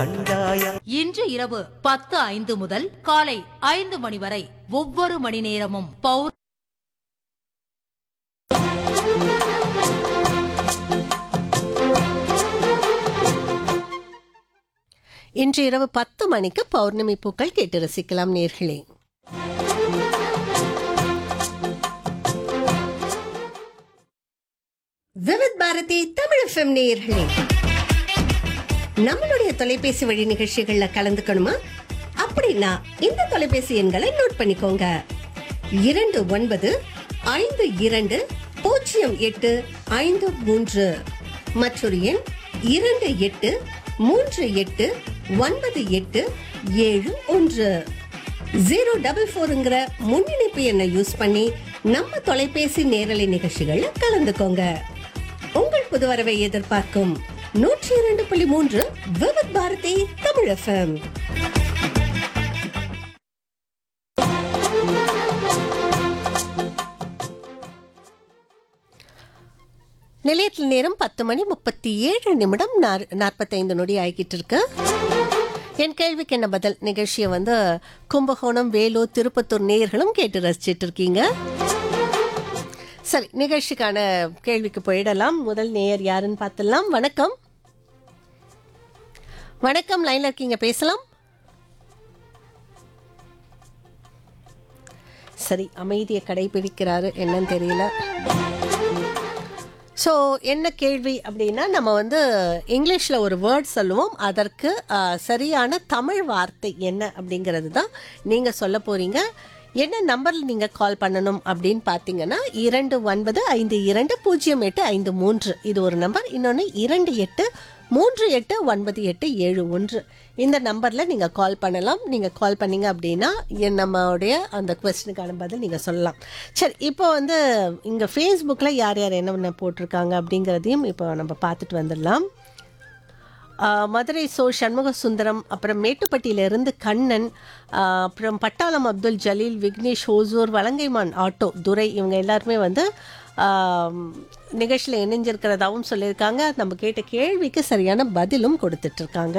இன்று இரவு பத்து ஐந்து முதல் காலை ஐந்து மணி வரை ஒவ்வொரு மணி நேரமும் பௌர் இன்று இரவு பத்து மணிக்கு பௌர்ணமி பூக்கள் கேட்டு ரசிக்கலாம் நேர்களே விவித் பாரதி தமிழ் எஃப்எம் நேயர்களே நம்மளுடைய தொலைபேசி வழி நிகழ்ச்சிகள்ல கலந்துக்கணுமா அப்படின்னா இந்த தொலைபேசி எண்களை நோட் பண்ணிக்கோங்க இரண்டு ஒன்பது ஐந்து இரண்டு பூஜ்ஜியம் எட்டு ஐந்து மூன்று மற்றொரு எண் இரண்டு எட்டு மூன்று எட்டு ஒன்பது எட்டு ஏழு ஒன்று ஜீரோ டபுள் ஃபோருங்கிற முன்னிணைப்பு எண்ணை யூஸ் பண்ணி நம்ம தொலைபேசி நேரலை நிகழ்ச்சிகள்ல கலந்துக்கோங்க உங்கள் புது வரவை எதிர்பார்க்கும் நூற்றி இரண்டு புள்ளி மூன்று விவத் பாரதி தமிழ் எஃப்எம் நிலையத்தில் நேரம் பத்து மணி முப்பத்தி ஏழு நிமிடம் நாற்பத்தைந்து நொடி ஆகிட்டு இருக்கு என் கேள்விக்கு என்ன பதில் நிகழ்ச்சியை வந்து கும்பகோணம் வேலூர் திருப்பத்தூர் நேயர்களும் கேட்டு ரசிச்சிட்டு இருக்கீங்க சரி நிகழ்ச்சிக்கான கேள்விக்கு போயிடலாம் முதல் நேயர் யாருன்னு பார்த்துடலாம் வணக்கம் வணக்கம் லைன்ல இருக்கீங்க பேசலாம் சரி அமைதியை கடைபிடிக்கிறாரு என்னன்னு தெரியல ஸோ என்ன கேள்வி அப்படின்னா நம்ம வந்து இங்கிலீஷில் ஒரு வேர்ட் சொல்லுவோம் அதற்கு ஆ, சரியான தமிழ் வார்த்தை என்ன அப்படிங்கிறது தான் நீங்கள் சொல்ல போகிறீங்க என்ன நம்பரில் நீங்கள் கால் பண்ணணும் அப்படின்னு பார்த்தீங்கன்னா இரண்டு ஒன்பது ஐந்து இரண்டு பூஜ்ஜியம் எட்டு ஐந்து மூன்று இது ஒரு நம்பர் இன்னொன்று இரண்டு எட்டு மூன்று எட்டு ஒன்பது எட்டு ஏழு ஒன்று இந்த நம்பரில் நீங்கள் கால் பண்ணலாம் நீங்கள் கால் பண்ணீங்க அப்படின்னா என் நம்மளுடைய அந்த கொஸ்டினுக்கான பதில் நீங்கள் சொல்லலாம் சரி இப்போ வந்து இங்கே ஃபேஸ்புக்கில் யார் யார் என்னென்ன போட்டிருக்காங்க அப்படிங்கிறதையும் இப்போ நம்ம பார்த்துட்டு வந்துடலாம் ஆஹ் மதுரை சோ சண்முக சுந்தரம் அப்புறம் மேட்டுப்பட்டியிலிருந்து கண்ணன் ஆஹ் அப்புறம் பட்டாளம் அப்துல் ஜலீல் விக்னேஷ் ஹோசூர் வலங்கைமான் ஆட்டோ துரை இவங்க எல்லாருமே வந்து நிகழ்ச்சியில் இணைஞ்சிருக்கிறதாவும் சொல்லியிருக்காங்க நம்ம கேட்ட கேள்விக்கு சரியான பதிலும் கொடுத்துட்டு இருக்காங்க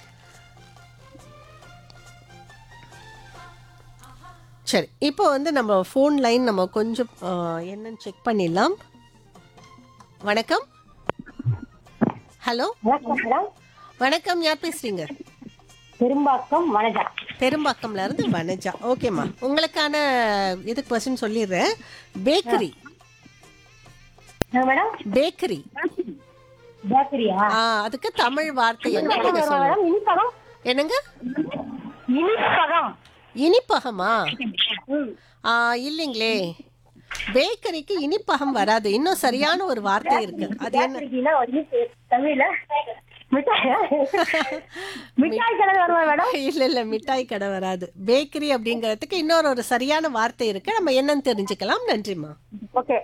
சரி இப்போ வந்து நம்ம ஃபோன் லைன் நம்ம கொஞ்சம் ஆஹ், என்னன்னு செக் பண்ணிடலாம் வணக்கம் ஹலோ வணக்கம் மேடம் வணக்கம் யார் பேசுறீங்க பெரும்பாக்கம் வனஜா பெரும்பாக்கம்ல இருந்து வனஜா ஓகேம்மா உங்களுக்கான இது கொஸ்டின் சொல்லிடுறேன் பேக்கரி என்ன மேடம் பேக்கரி பேக்கரியா ஆ அதுக்கு தமிழ் வார்த்தை என்ன நீங்க சொல்லுங்க மேடம் இனிப்பகம் என்னங்க இனிப்பகம் இனிப்பகமா ம். ஆ இல்லைங்களே பேக்கரிக்கு இனிப்பகம் வராது இன்னும் சரியான ஒரு வார்த்தை இருக்கு அது என்ன பேக்கரிக்குன்னா இனிப்பு தமிழ்ல மிட்டாய் மிட்டாய் கடை வருவா மேடம் இல்ல இல்ல மிட்டாய் கடை வராது பேக்கரி அப்படிங்கிறதுக்கு இன்னொரு ஒரு சரியான வார்த்தை இருக்கு நம்ம என்னன்னு தெரிஞ்சுக்கலாம் நன்றிம்மா ஓகே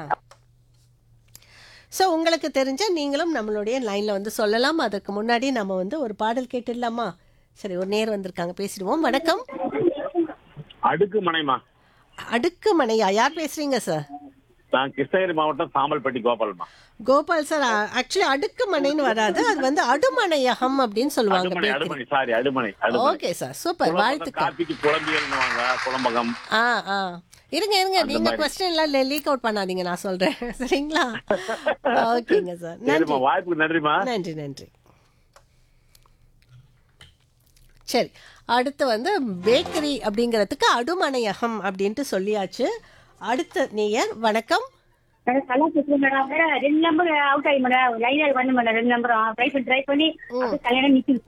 ஸோ உங்களுக்கு தெரிஞ்ச நீங்களும் நம்மளுடைய லைனில் வந்து சொல்லலாம் அதுக்கு முன்னாடி நம்ம வந்து ஒரு பாடல் கேட்டுடலாமா சரி ஒரு நேர் வந்திருக்காங்க பேசிடுவோம் வணக்கம் அடுக்கு மனைமா அடுக்கு மனையா யார் பேசுறீங்க சார் நான் கிருஷ்ணகிரி மாவட்டம் சாம்பல்பட்டி கோபால்மா கோபால் சார் ஆக்சுவலி அடுக்கு மனைன்னு வராது அது வந்து அடுமனையகம் அப்படின்னு சொல்லுவாங்க அடுமனை அடுமனை சாரி அடுமனை அடுமனை ஓகே சார் சூப்பர் குழம்பகம், வாழ்த்துக்கள் காப்பிக்கு குழம்பியல்னுவாங்க குழம்பகம் ஆ ஆ இருங்க இருங்க நீங்க கொஸ்டின் எல்லாம் லீக் அவுட் பண்ணாதீங்க நான் சொல்றேன் சரிங்களா ஓகேங்க சார் நன்றி சரிம்மா வாய்ப்புக்கு நன்றிமா நன்றி நன்றி சரி அடுத்து வந்து பேக்கரி அப்படிங்கிறதுக்கு அடுமனையகம் அப்படின்ட்டு சொல்லியாச்சு அடுத்த நேயர் வணக்கம் மேடம் நல்லா பேசுறேன் மேடம் மேடம் ரெண்டு நம்பர் அவுட் ஆகி மேடம் லைனர் பண்ணு மேடம் ரெண்டு நம்பரும் ட்ரை பண்ணி ட்ரை பண்ணி கல்யாணம் நிக்குது